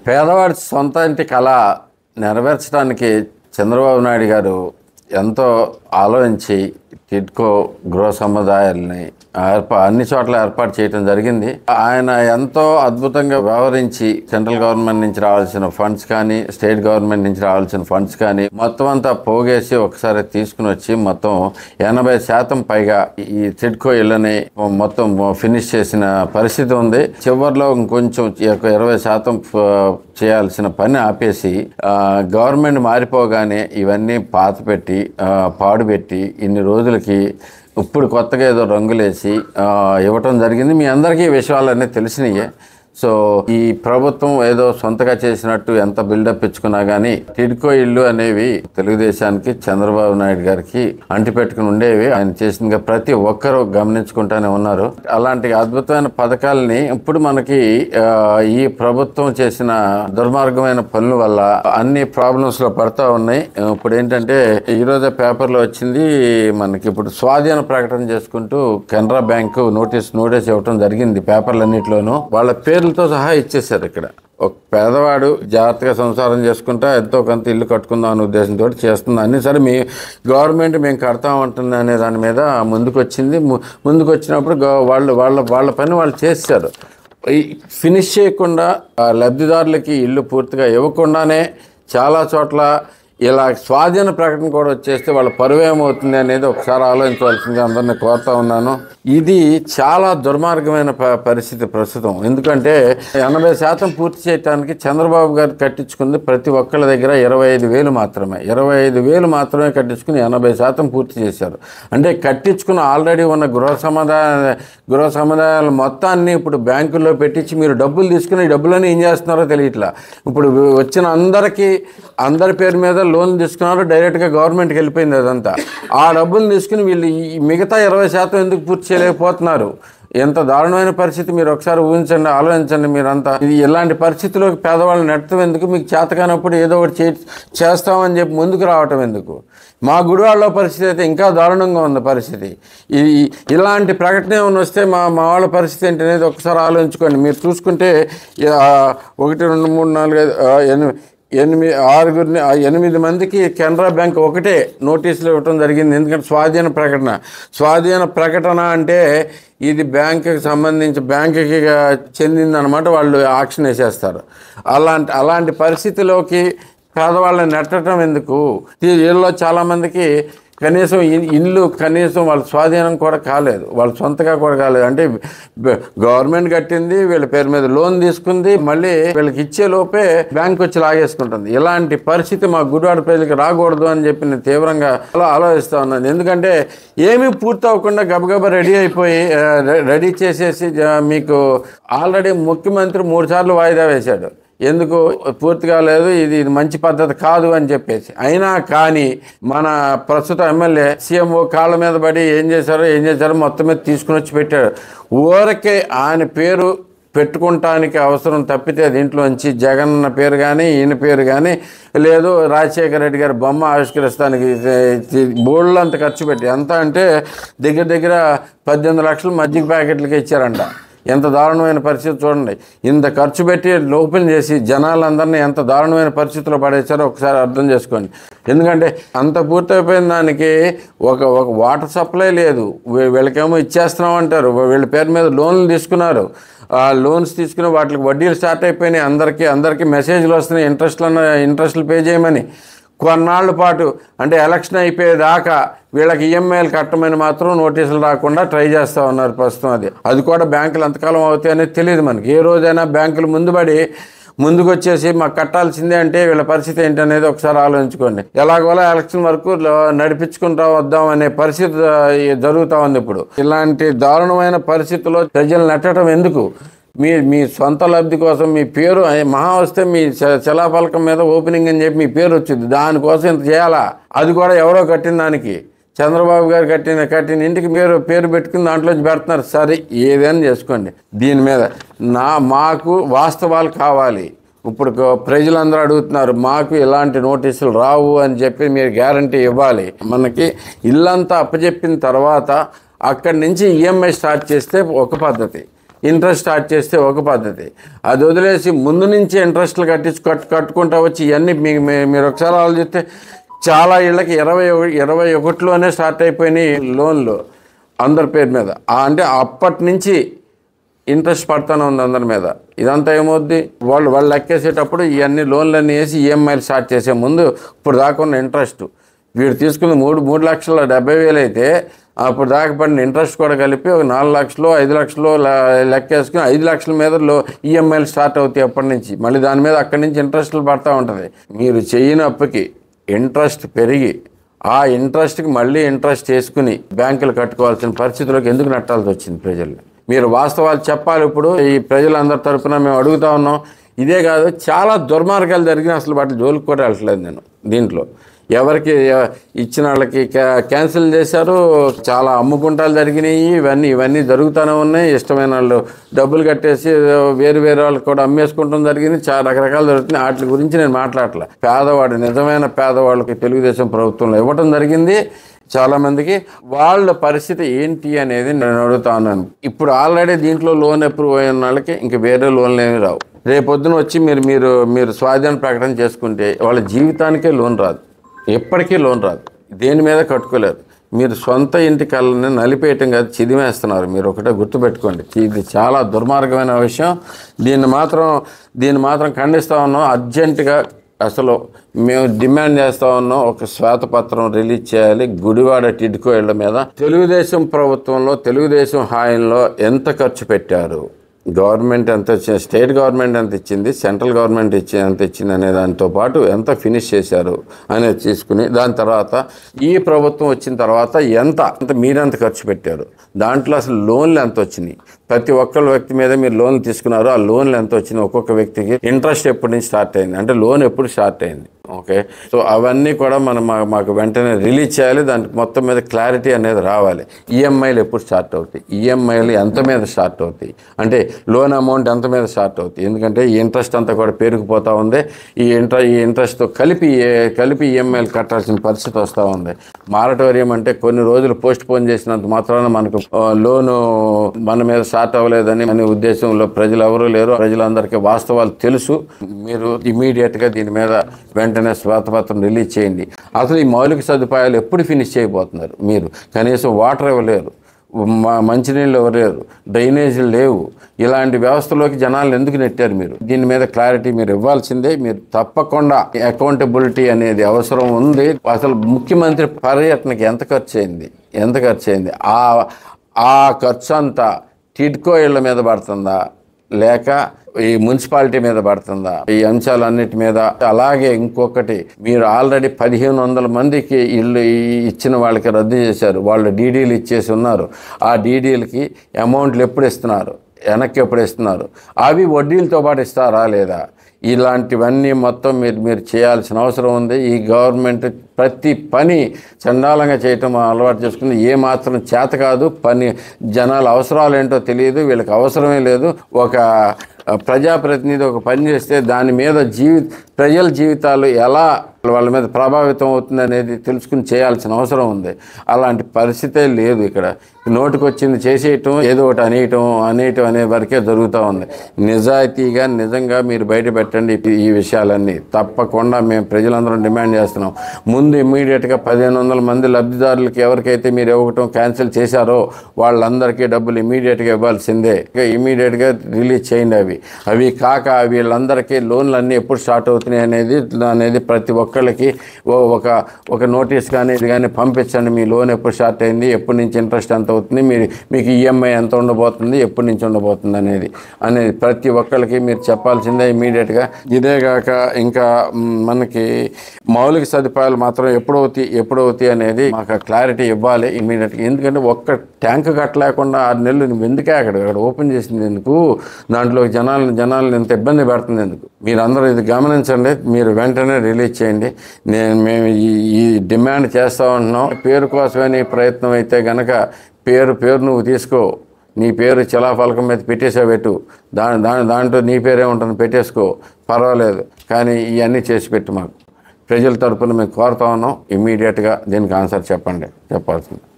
పేదవాడి సొంత ఇంటి కళ నెరవేర్చడానికి చంద్రబాబు నాయుడు గారు ఎంతో ఆలోచించి టిడ్కో గృహ సముదాయాల్ని ఏర్పా అన్ని చోట్ల ఏర్పాటు చేయడం జరిగింది ఆయన ఎంతో అద్భుతంగా వ్యవహరించి సెంట్రల్ గవర్నమెంట్ నుంచి రావాల్సిన ఫండ్స్ కానీ స్టేట్ గవర్నమెంట్ నుంచి రావాల్సిన ఫండ్స్ కానీ మొత్తం అంతా పోగేసి ఒకసారి తీసుకుని వచ్చి మొత్తం ఎనభై శాతం పైగా ఈ టిడ్కో ఇళ్ళని మొత్తం ఫినిష్ చేసిన పరిస్థితి ఉంది చివరిలో ఇంకొంచెం ఒక ఇరవై శాతం ఫ- చేయాల్సిన పని ఆపేసి ఆ, గవర్నమెంట్ మారిపోగానే ఇవన్నీ పాత పెట్టి ఆ, పాడుపెట్టి ఇన్ని రోజులకి ఇప్పుడు కొత్తగా ఏదో రంగులేసి ఆ, ఇవ్వటం జరిగింది మీ అందరికీ ఈ విషయాలన్నీ తెలిసినాయే సో ఈ ప్రభుత్వం ఏదో సొంతగా చేసినట్టు ఎంత బిల్డప్ ఇచ్చుకున్నా కానీ టిడ్కో ఇల్లు అనేవి తెలుగుదేశానికి చంద్రబాబు నాయుడు గారికి అంటిపెట్టుకుని ఉండేవి ఆయన చేసిన ప్రతి ఒక్కరూ గమనించుకుంటానే ఉన్నారు అలాంటి అద్భుతమైన పథకాలని ఇప్పుడు మనకి ఆ, ఈ ప్రభుత్వం చేసిన దుర్మార్గమైన పనుల వల్ల అన్ని ప్రాబ్లమ్స్ లో పడతా ఉన్నాయి ఇప్పుడు ఏంటంటే ఈ రోజే పేపర్లో వచ్చింది మనకి ఇప్పుడు స్వాధీన ప్రకటన చేసుకుంటూ కెనరా బ్యాంకు నోటీస్ నోటీస్ ఇవ్వడం జరిగింది పేపర్లన్నింటిలోనూ వాళ్ళ పేర్లతో సహా ఇచ్చేసారు ఇక్కడ ఒక పేదవాడు జాగ్రత్తగా సంసారం చేసుకుంటా ఎంతో కొంత ఇల్లు కట్టుకుందాం అనే ఉద్దేశంతో చేస్తుంది అన్ని సరే మీ గవర్నమెంట్ మేము కడతాం అంటుంది అనే దాని మీద ముందుకు వచ్చింది ము- ముందుకు వచ్చినప్పుడు గవ- వాళ్ళు వాళ్ళ వాళ్ళ పని వాళ్ళు చేశారు ఈ ఫినిష్ చేయకుండా ఆ లబ్ధిదారులకి ఇల్లు పూర్తిగా ఇవ్వకుండానే చాలా చోట్ల ఇలా స్వాధీన ప్రకటన కూడా వచ్చేస్తే వాళ్ళ పరువు ఏమవుతుంది అనేది ఒకసారి ఆలోచించవలసిందిగా అందరిని కోరుతా ఉన్నాను ఇది చాలా దుర్మార్గమైన ప- పరిస్థితి ప్రస్తుతం ఎందుకంటే ఎనభై శాతం పూర్తి చేయడానికి చంద్రబాబు గారు కట్టించుకుంది ప్రతి ఒక్కళ్ళ దగ్గర ఇరవై ఐదు వేలు మాత్రమే ఇరవై ఐదు వేలు మాత్రమే కట్టించుకుని ఎనభై శాతం పూర్తి చేశారు అంటే కట్టించుకున్న ఆల్రెడీ ఉన్న గృహ సముదాయ గృహ సముదాయాల మొత్తాన్ని ఇప్పుడు బ్యాంకుల్లో పెట్టించి మీరు డబ్బులు తీసుకుని ఈ డబ్బులని ఏం చేస్తున్నారో తెలియట్లా ఇప్పుడు వచ్చిన అందరికీ అందరి పేరు మీద లోన్ తీసుకున్నారు డైరెక్ట్గా గవర్నమెంట్కి వెళ్ళిపోయింది అదంతా ఆ డబ్బులు తీసుకుని వీళ్ళు ఈ మిగతా ఇరవై శాతం ఎందుకు పూర్తి చేయలేకపోతున్నారు ఎంత దారుణమైన పరిస్థితి మీరు ఒకసారి ఊహించండి ఆలోచించండి మీరంతా ఇది ఇలాంటి పరిస్థితిలోకి పేదవాళ్ళని నెట్టడం ఎందుకు మీకు చేతకానప్పుడు ఏదో ఒకటి చే చేస్తామని చెప్పి ముందుకు రావటం ఎందుకు మా గుడివాళ్ళ పరిస్థితి అయితే ఇంకా దారుణంగా ఉంది పరిస్థితి ఈ ఇలాంటి ప్రకటన ఏమైనా వస్తే మా మా వాళ్ళ పరిస్థితి ఏంటి అనేది ఒకసారి ఆలోచించుకోండి మీరు చూసుకుంటే ఆ, ఒకటి రెండు మూడు నాలుగు ఐదు ఆ, ఎనిమిది ఎనిమిది ఆరుగురిని ఆ ఎనిమిది మందికి కెనరా బ్యాంక్ ఒకటే నోటీసులు ఇవ్వటం జరిగింది ఎందుకంటే స్వాధీన ప్రకటన స్వాధీన ప్రకటన అంటే ఇది బ్యాంకుకి సంబంధించి బ్యాంకుకి చెందిందనమాట వాళ్ళు ఆక్షన్ వేసేస్తారు అలాంటి అలాంటి పరిస్థితిలోకి పేదవాళ్ళని నెట్టడం ఎందుకు ఈ వీళ్ళలో చాలామందికి కనీసం ఇన్- ఇల్లు కనీసం వాళ్ళ స్వాధీనం కూడా కాలేదు వాళ్ళ సొంతగా కూడా కాలేదు అంటే బ- గవర్నమెంట్ కట్టింది వీళ్ళ పేరు మీద లోన్ తీసుకుంది మళ్ళీ వీళ్ళకి ఇచ్చే లోపే బ్యాంక్ వచ్చి లాగేసుకుంటుంది ఇలాంటి పరిస్థితి మా గుడివాడ ప్రజలకు రాకూడదు అని చెప్పి నేను తీవ్రంగా అలా ఆలోచిస్తా ఉన్నాను ఎందుకంటే ఏమీ పూర్తి అవ్వకుండా గబగబా రెడీ అయిపోయి ఆ, రె- రెడీ చేసేసి జ- మీకు ఆల్రెడీ ముఖ్యమంత్రి మూడు సార్లు వాయిదా వేశాడు ఎందుకు పూర్తిగా లేదు ఇది ఇది మంచి పద్ధతి కాదు అని చెప్పేసి అయినా కానీ మన ప్రస్తుత ఎమ్మెల్యే సీఎంఓ కాళ్ళ మీద పడి ఏం చేశారో ఏం చేశారో మొత్తం మీద తీసుకుని వచ్చి పెట్టాడు ఊరకే ఆయన పేరు పెట్టుకుంటానికి అవసరం తప్పితే దీంట్లోంచి జగన్ అన్న పేరు కానీ ఈయన పేరు కానీ లేదు రాజశేఖర రెడ్డి గారి బొమ్మ ఆవిష్కరిస్తానికి బోళ్ళు అంత ఖర్చు పెట్టి ఎంత అంటే దగ్గర దగ్గర పద్దెనిమిది లక్షలు మజ్జిగ ప్యాకెట్లకి ఇచ్చారంట ఎంత దారుణమైన పరిస్థితి చూడండి ఇంత ఖర్చు పెట్టి ఓపెన్ చేసి జనాలందరినీ ఎంత దారుణమైన పరిస్థితిలో పడేశారో ఒకసారి అర్థం చేసుకోండి ఎందుకంటే అంత పూర్తయిపోయిన దానికి ఒక ఒక వాటర్ సప్లై లేదు వీ- వీళ్ళకేమో ఇచ్చేస్తున్నాం అంటారు వీళ్ళ పేరు మీద లోన్లు తీసుకున్నారు ఆ లోన్స్ తీసుకుని వాటికి వడ్డీలు స్టార్ట్ అయిపోయినాయి అందరికీ అందరికీ మెసేజ్లు వస్తున్నాయి ఇంట్రెస్ట్లను ఇంట్రెస్ట్లు పే చేయమని కొన్నాళ్ళ పాటు అంటే ఎలక్షన్ అయిపోయేదాకా వీళ్ళకి ఈఎంఐలు కట్టమని మాత్రం నోటీసులు రాకుండా ట్రై చేస్తూ ఉన్నారు ప్రస్తుతం అది అది కూడా బ్యాంకులు ఎంతకాలం అవుతాయి అనేది తెలియదు మనకి ఏ రోజైనా బ్యాంకులు ముందుబడి ముందుకు వచ్చేసి మాకు కట్టాల్సిందే అంటే వీళ్ళ పరిస్థితి ఏంటనేది ఒకసారి ఆలోచించుకోండి ఎలాగోలా ఎలక్షన్ వరకు లో- నడిపించుకుంటా వద్దాం అనే పరిస్థితి ఆ, జరుగుతూ ఉంది ఇప్పుడు ఇలాంటి దారుణమైన పరిస్థితుల్లో ప్రజలు నెట్టడం ఎందుకు మీ మీ సొంత లబ్ధి కోసం మీ పేరు అయ్య, మహా వస్తే మీ చ- శిలాఫలకం మీద ఓపెనింగ్ అని చెప్పి మీ పేరు వచ్చింది దానికోసం ఇంత చేయాలా అది కూడా ఎవరో కట్టిన దానికి చంద్రబాబు గారు కట్టిన కట్టిన ఇంటికి పేరు పేరు పెట్టుకుని దాంట్లోంచి పెడుతున్నారు సరే ఏదైనా చేసుకోండి దీని మీద నా మాకు వాస్తవాలు కావాలి ఇప్పుడు గ- ప్రజలందరూ అడుగుతున్నారు మాకు ఇలాంటి నోటీసులు రావు అని చెప్పి మీరు గ్యారంటీ ఇవ్వాలి మనకి ఇల్లంతా అప్పచెప్పిన తర్వాత అక్కడి నుంచి ఈఎంఐ స్టార్ట్ చేస్తే ఒక పద్ధతి ఇంట్రెస్ట్ స్టార్ట్ చేస్తే ఒక పద్ధతి అది వదిలేసి ముందు నుంచి ఇంట్రెస్ట్లు కట్టించి కట్టు కట్టుకుంటా వచ్చి ఇవన్నీ మీ మీ- మీరు ఒకసారి ఆలోచిస్తే చాలా ఇళ్ళకి ఇరవై ఒకటి ఇరవై ఒకటిలోనే స్టార్ట్ అయిపోయినాయి లోన్లు అందరి పేరు మీద ఆ అంటే అప్పటి నుంచి ఇంట్రెస్ట్ పడుతూనే ఉంది అందరి మీద ఇదంతా ఏమవుద్ది వాళ్ళు వాళ్ళు లెక్కేసేటప్పుడు ఇవన్నీ లోన్లన్నీ వేసి ఈఎంఐలు స్టార్ట్ చేసే ముందు ఇప్పుడు దాకా ఉన్న ఇంట్రెస్ట్ వీడు తీసుకున్న మూడు మూడు లక్షల డెబ్బై వేలు అయితే అప్పుడు దాకా పడిన ఇంట్రెస్ట్ కూడా కలిపి ఒక నాలుగు లక్షలు ఐదు లక్షలు లె- లెక్కేసుకుని ఐదు లక్షల మీద లో ఈఎంఐలు స్టార్ట్ అవుతాయి అప్పటి నుంచి మళ్ళీ దాని మీద అక్కడి నుంచి ఇంట్రెస్ట్లు పడతా ఉంటుంది మీరు చేయని అప్పుకి ఇంట్రెస్ట్ పెరిగి ఆ ఇంట్రెస్ట్కి మళ్ళీ ఇంట్రెస్ట్ చేసుకుని బ్యాంకులు కట్టుకోవాల్సిన పరిస్థితిలోకి ఎందుకు నెట్టాల్సి వచ్చింది ప్రజలు మీరు వాస్తవాలు చెప్పాలి ఇప్పుడు ఈ ప్రజలందరి తరపున మేము అడుగుతా ఉన్నాం ఇదే కాదు చాలా దుర్మార్గాలు జరిగిన అసలు వాటి జోలికి కూడా వెళ్ళట్లేదు నేను దీంట్లో ఎవరికి ఎ- ఇచ్చిన వాళ్ళకి క్యా- క్యాన్సిల్ చేశారు చాలా అమ్ముకుంటాలు జరిగినాయి ఇవన్నీ ఇవన్నీ జరుగుతూనే ఉన్నాయి ఇష్టమైన వాళ్ళు డబ్బులు కట్టేసి వేరు వేరే వాళ్ళకి కూడా అమ్మేసుకుంటాం జరిగింది చాలా రకరకాలు జరుగుతున్నాయి వాటి గురించి నేను మాట్లాడలే పేదవాడు నిజమైన పేదవాళ్ళకి తెలుగుదేశం ప్రభుత్వంలో ఇవ్వటం జరిగింది చాలా మందికి వాళ్ళ పరిస్థితి ఏంటి అనేది నేను అడుగుతా ఉన్నాను ఇప్పుడు ఆల్రెడీ దీంట్లో లోన్ అప్రూవ్ అయిన వాళ్ళకి ఇంక వేరే లోన్లు ఏమి రావు రేపొద్దున వచ్చి మీరు మీరు మీరు స్వాధీన ప్రకటన చేసుకుంటే వాళ్ళ జీవితానికే లోన్ రాదు ఎప్పటికీ లోన్ రాదు దేని మీద కట్టుకోలేరు మీరు సొంత ఇంటి కళ్ళని నలిపేయటం కాదు చిదిమేస్తున్నారు మీరు ఒకటే గుర్తుపెట్టుకోండి ఇది చాలా దుర్మార్గమైన విషయం దీన్ని మాత్రం దీన్ని మాత్రం ఖండిస్తా ఉన్నాం అర్జెంటుగా అసలు మేము డిమాండ్ చేస్తా ఉన్నాం ఒక శ్వేతపత్రం రిలీజ్ చేయాలి గుడివాడ టిడ్కో ఇళ్ల మీద తెలుగుదేశం ప్రభుత్వంలో తెలుగుదేశం హాయంలో ఎంత ఖర్చు పెట్టారు గవర్నమెంట్ ఎంత ఇచ్చింది స్టేట్ గవర్నమెంట్ ఎంత ఇచ్చింది సెంట్రల్ గవర్నమెంట్ ఇచ్చి ఎంత ఇచ్చింది అనే దాంతో పాటు ఎంత ఫినిష్ చేశారు అనేది తీసుకుని దాని తర్వాత ఈ ప్రభుత్వం వచ్చిన తర్వాత ఎంత అంత మీరెంత ఖర్చు పెట్టారు దాంట్లో అసలు లోన్లు ఎంత వచ్చినాయి ప్రతి ఒక్కళ్ళ వ్యక్తి మీద మీరు లోన్లు తీసుకున్నారు ఆ లోన్లు ఎంత వచ్చినాయి ఒక్కొక్క వ్యక్తికి ఇంట్రెస్ట్ ఎప్పటి నుంచి స్టార్ట్ అయింది అంటే లోన్ ఎప్పుడు స్టార్ట్ అయింది ఓకే సో అవన్నీ కూడా మనం మా- మాకు వెంటనే రిలీజ్ చేయాలి దానికి మొత్తం మీద క్లారిటీ అనేది రావాలి ఈఎంఐలు ఎప్పుడు స్టార్ట్ అవుతాయి ఈఎంఐలు ఎంత మీద స్టార్ట్ అవుతాయి అంటే లోన్ అమౌంట్ ఎంత మీద స్టార్ట్ అవుతాయి ఎందుకంటే ఈ ఇంట్రెస్ట్ అంతా కూడా పెరిగిపోతూ ఉంది ఈ ఇంట్ర ఈ ఇంట్రెస్ట్తో కలిపి ఏ- కలిపి ఈఎంఐలు కట్టాల్సిన పరిస్థితి వస్తూ ఉంది మారటోరియం అంటే కొన్ని రోజులు పోస్ట్ పోన్ చేసినంత మాత్రాన మనకు ఆ, లోను మన మీద స్టార్ట్ అవ్వలేదని అనే ఉద్దేశంలో ప్రజలు ఎవరూ లేరు ప్రజలందరికీ వాస్తవాలు తెలుసు మీరు ఇమీడియట్గా దీని మీద వెంటనే శ్వేతపత్రం రిలీజ్ చేయండి అసలు ఈ మౌలిక సదుపాయాలు ఎప్పుడు ఫినిష్ చేయబోతున్నారు మీరు కనీసం వాటర్ ఇవ్వలేరు మా మంచినీళ్ళు ఇవ్వలేరు డ్రైనేజీలు లేవు ఇలాంటి వ్యవస్థలోకి జనాలను ఎందుకు నెట్టారు మీరు దీని మీద క్లారిటీ మీరు ఇవ్వాల్సిందే మీరు తప్పకుండా అకౌంటబిలిటీ అనేది అవసరం ఉంది అసలు ముఖ్యమంత్రి పర్యటనకి ఎంత ఖర్చు అయింది ఎంత ఖర్చు అయింది ఆ ఆ ఖర్చు అంతా టిడ్కో ఇళ్ళ మీద పడుతుందా లేక ఈ మున్సిపాలిటీ మీద పడుతుందా ఈ అంశాలన్నిటి మీద అలాగే ఇంకొకటి మీరు ఆల్రెడీ పదిహేను వందల మందికి ఇల్లు ఈ- ఇచ్చిన వాళ్ళకి రద్దు చేశారు వాళ్ళు డీడీలు ఇచ్చేసి ఉన్నారు ఆ డీడీలకి అమౌంట్లు ఎప్పుడు ఇస్తున్నారు వెనక్కి ఎప్పుడు ఇస్తున్నారు అవి వడ్డీలతో పాటు ఇస్తారా లేదా ఇలాంటివన్నీ మొత్తం మీరు మీరు చేయాల్సిన అవసరం ఉంది ఈ గవర్నమెంట్ ప్రతి పని చండాలంగా చేయటం అలవాటు చేసుకుని ఏ మాత్రం చేత కాదు పని జనాల అవసరాలు ఏంటో తెలియదు వీళ్ళకి అవసరమే లేదు ఒక ఆ, ప్రజాప్రతినిధి ఒక పని చేస్తే దాని మీద జీవి ప్రజల జీవితాలు ఎలా వాళ్ళ మీద ప్రభావితం అవుతుంది అనేది తెలుసుకుని చేయాల్సిన అవసరం ఉంది అలాంటి పరిస్థితే లేదు ఇక్కడ నోటికి వచ్చింది చేసేయటం ఏదో ఒకటి అనేయటం అనేయటం అనే వరకే జరుగుతూ ఉంది నిజాయితీగా నిజంగా మీరు బయట పెట్టండి ఈ- ఈ విషయాలన్నీ తప్పకుండా మేము ప్రజలందరం డిమాండ్ చేస్తున్నాం ముందు ఇమ్మీడియట్గా పదిహేను వందల మంది లబ్ధిదారులకి ఎవరికైతే మీరు ఇవ్వటం క్యాన్సిల్ చేశారో వాళ్ళందరికీ డబ్బులు ఇమీడియట్గా ఇవ్వాల్సిందే ఇమీడియట్గా రిలీజ్ చేయండి అవి అవి కాక వీళ్ళందరికీ లోన్లు అన్నీ ఎప్పుడు స్టార్ట్ అవుతున్నాయి అనేది అనేది ప్రతి ఒక్కళ్ళకి ఓ- ఒక ఒక నోటీస్ కానీ ఇది కానీ పంపించండి మీ లోన్ ఎప్పుడు స్టార్ట్ అయింది ఎప్పటి నుంచి ఇంట్రెస్ట్ ఎంత అవుతుంది మీరు మీకు ఈఎంఐ ఎంత ఉండబోతుంది ఎప్పటి నుంచి ఉండబోతుంది అనేది అనేది ప్రతి ఒక్కళ్ళకి మీరు చెప్పాల్సిందే ఇమీడియట్గా ఇదే కాక ఇంకా మ్, మనకి మౌలిక సదుపాయాలు మాత్రం ఎప్పుడవుతాయి ఎప్పుడవుతాయి అనేది మాకు క్లారిటీ ఇవ్వాలి ఇమీడియట్గా ఎందుకంటే ఒక్క ట్యాంక్ కట్టలేకుండా ఆరు నెలలు నువ్వు ఎందుకే అక్కడ అక్కడ ఓపెన్ చేసింది ఎందుకు దాంట్లో జనాలను జనాలను ఎంత ఇబ్బంది పెడుతుంది ఎందుకు మీరందరూ ఇది గమనించండి మీరు వెంటనే రిలీజ్ చేయండి నేను మేము ఈ ఈ డిమాండ్ చేస్తూ ఉంటున్నాం పేరు కోసమే ఈ ప్రయత్నం అయితే గనక పేరు పేరు నువ్వు తీసుకో నీ పేరు చిలాఫలకం మీద పెట్టేసా పెట్టు దాని దాని దాంట్లో నీ పేరే ఉంటుంది పెట్టేసుకో పర్వాలేదు కానీ ఇవన్నీ చేసి పెట్టు మాకు ప్రజల తరపున మేము కోరుతా ఉన్నాం ఇమ్మీడియట్గా దీనికి ఆన్సర్ చెప్పండి చెప్పాల్సింది